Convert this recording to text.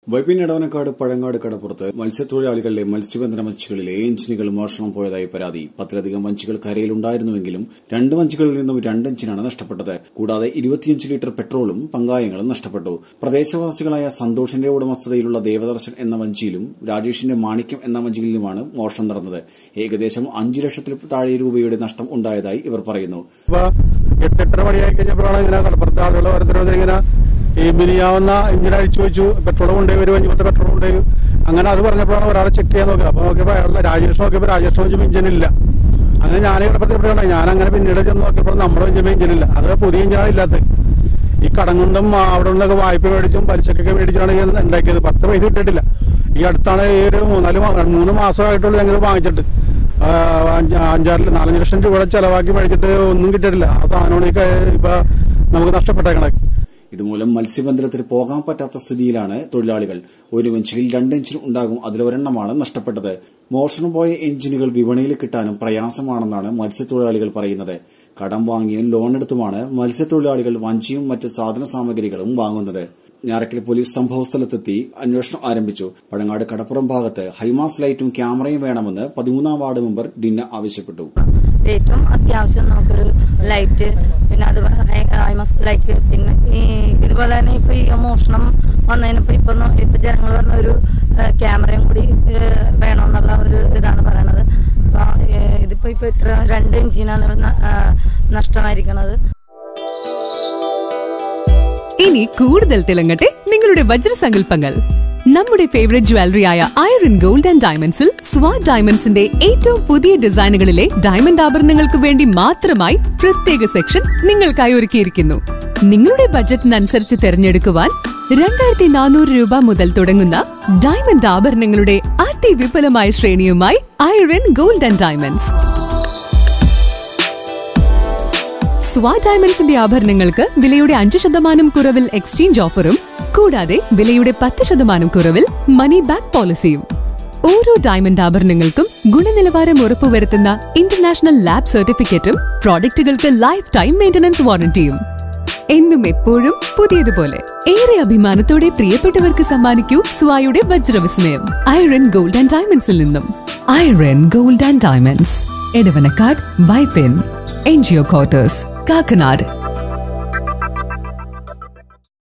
വൈപ്പിൻ ഇടവനക്കാട് പഴങ്ങാട് കടപ്പുറത്ത് മത്സ്യത്തൊഴിലാളികളുടെ മത്സ്യബന്ധന വഞ്ചികളിലെ എഞ്ചിനുകൾ മോഷണം പോയതായി പരാതി പത്തിലധികം വഞ്ചികൾ കരയിലുണ്ടായിരുന്നുവെങ്കിലും രണ്ട് വഞ്ചികളിൽ നിന്നും രണ്ട് എഞ്ചിനാണ് നഷ്ടപ്പെട്ടത് കൂടാതെ ഇരുപത്തിയഞ്ച് ലിറ്റർ പെട്രോളും പങ്കായങ്ങളും നഷ്ടപ്പെട്ടു പ്രദേശവാസികളായ സന്തോഷിന്റെ ഉടമസ്ഥതയിലുള്ള ദേവദർശൻ എന്ന വഞ്ചിയിലും രാജേഷിന്റെ മാണിക്യം എന്ന വഞ്ചിയിലുമാണ് മോഷണം നടന്നത് ഏകദേശം അഞ്ചു ലക്ഷത്തിൽ താഴെ രൂപയുടെ നഷ്ടം ഉണ്ടായതായി ഇവർ പറയുന്നു ഇപ്പൊ എട്ടെട്ടര മണിയായി കഴിഞ്ഞപ്പോഴാണ് ഇങ്ങനെ കടപ്പുറത്തെ ആളുകൾ ഓരോരുത്തരോട് ഇങ്ങനെ ഈ മിനിയാവുന്ന ഇഞ്ചിൻ അഴിച്ചു വെച്ചു പെട്രോൾ കൊണ്ടുപോയി ഒരു അഞ്ചു പത്ത് പെട്രോൾ കൊണ്ടുപോയി അങ്ങനെ അത് പറഞ്ഞപ്പോഴാണ് ഒരാളെ ചെക്ക് ചെയ്യാൻ നോക്കുക അപ്പൊ നോക്കിയപ്പോൾ അയാളുടെ രാജേഷ് നോക്കിയപ്പോൾ രാജേഷ് വെച്ചും ഇഞ്ചിൻ ഇല്ല അങ്ങനെ ഞാൻ കടപ്പുറത്ത് എപ്പോഴാണ് ഞാൻ അങ്ങനെ പിന്നീട് ചെന്ന് നോക്കിയപ്പോൾ നമ്മുടെ ഇഞ്ചിൻ ഇഞ്ചിൻ ഇല്ല അത് പുതിയ ഇഞ്ചിനാണ് ഇല്ലാത്തത് ഈ കടം കൊണ്ടും ആ, അവിടെ നിന്നൊക്കെ വായ്പ മേടിച്ചും പലിശക്കൊക്കെ മേടിച്ചാണ് ഈ ഉണ്ടാക്കിയത് പത്ത് പൈസ കിട്ടിയിട്ടില്ല ഈ അടുത്താണ് ഈ ഒരു മൂന്നാല് മാ- മൂന്ന് മാസമായിട്ടുള്ളൂ ഞങ്ങൾ വാങ്ങിച്ചിട്ട് ആ, അഞ്ച് അഞ്ചാറ് നാലഞ്ച് ലക്ഷം രൂപയുടെ ചെലവാക്കി മേടിച്ചിട്ട് ഒന്നും കിട്ടിയിട്ടില്ല ആ സാധനമാണ് ഈ ക- ഇപ്പൊ നമുക്ക് നഷ്ടപ്പെട്ടേക്കണേ ഇതുമൂലം മത്സ്യബന്ധനത്തിന് പോകാൻ പറ്റാത്ത സ്ഥിതിയിലാണ് തൊഴിലാളികൾ ഒരു എഞ്ചിനിൽ രണ്ട് എഞ്ചിൻ ഉണ്ടാകും അതിലൊരെണ്ണമാണ് നഷ്ടപ്പെട്ടത് മോഷണം പോയ എഞ്ചിനുകൾ വിപണിയിൽ കിട്ടാനും പ്രയാസമാണെന്നാണ് മത്സ്യത്തൊഴിലാളികൾ പറയുന്നത് കടം വാങ്ങിയും ലോൺ എടുത്തുമാണ് മത്സ്യത്തൊഴിലാളികൾ വഞ്ചിയും മറ്റ് സാധന സാമഗ്രികളും വാങ്ങുന്നത് ഞാറക്കൽ പോലീസ് സംഭവസ്ഥലത്തെത്തി അന്വേഷണം ആരംഭിച്ചു പഴങ്ങാട് കടപ്പുറം ഭാഗത്ത് ഹൈമാസ് ലൈറ്റും ക്യാമറയും വേണമെന്ന് പതിമൂന്നാം വാർഡ് മെമ്പർ ഡിന്ന ആവശ്യപ്പെട്ടു ഏറ്റവും അത്യാവശ്യം നമുക്കൊരു ലൈറ്റ് പിന്നെ അത് ഐമസ് ലൈറ്റ് പിന്നെ ഈ ഇതുപോലെ തന്നെ ഇപ്പൊ ഈ മോഷണം വന്നതിനിപ്പോ ഇപ്പൊ ഒന്ന് ഇപ്പൊ ജനങ്ങൾ പറഞ്ഞ ഒരു ഏഹ്, ക്യാമറയും കൂടി ഏഹ്, വേണമെന്നുള്ള ഒരു ഇതാണ് പറയണത് അപ്പൊ ഏഹ്, ഇതിപ്പോ ഇപ്പൊ ഇത്ര രണ്ട് എഞ്ചിനാണ് ന- ഏഹ്, നഷ്ടമായിരിക്കണത് ഇനി കൂടുതൽ തിളങ്ങട്ടെ നിങ്ങളുടെ വജ്രസങ്കല്പങ്ങൾ നമ്മുടെ ഫേവറേറ്റ് ജ്വല്ലറി ആയ ഐറൻ ഗോൾഡ് ആൻഡ് ഡയമണ്ട്സിൽ സ്വാറ്റ് ഡയമണ്ട്സിന്റെ ഏറ്റവും പുതിയ ഡിസൈനുകളിലെ ഡയമണ്ട് ആഭരണങ്ങൾക്ക് വേണ്ടി മാത്രമായി പ്രത്യേക സെക്ഷൻ നിങ്ങൾക്കായി ഒരുക്കിയിരിക്കുന്നു നിങ്ങളുടെ ബജറ്റിനനുസരിച്ച് തിരഞ്ഞെടുക്കുവാൻ രണ്ടായിരത്തി നാനൂറ് രൂപ മുതൽ തുടങ്ങുന്ന ഡയമണ്ട് ആഭരണങ്ങളുടെ അതിവിപുലമായ ശ്രേണിയുമായി Iron Gold and Diamonds Swa ഡയമണ്ട്സിന്റെ ആഭരണങ്ങൾക്ക് വിലയുടെ അഞ്ച് ശതമാനം കുറവിൽ എക്സ്ചേഞ്ച് ഓഫറും കൂടാതെ വിലയുടെ പത്ത് ശതമാനം കുറവിൽ മണി ബാക്ക് പോളിസിയും ഓരോ ഡയമണ്ട് ആഭരണങ്ങൾക്കും ഗുണനിലവാരം ഉറപ്പുവരുത്തുന്ന ഇന്റർനാഷണൽ ലാബ് സർട്ടിഫിക്കറ്റും പ്രോഡക്റ്റുകൾക്ക് ലൈഫ് ടൈം മെയിന്റനൻസ് വാറന്റിയും എന്നും എപ്പോഴും പുതിയതുപോലെ ഏറെ അഭിമാനത്തോടെ പ്രിയപ്പെട്ടവർക്ക് സമ്മാനിക്കൂ സ്വായുടെ വജ്രവിസ്മയം ഐറൻ ഗോൾഡ് ആൻഡ് ഡയമണ്ട്സിൽ നിന്നും Iron Gold and Diamonds Edavanakkad Vypin NGO quarters Kakkanad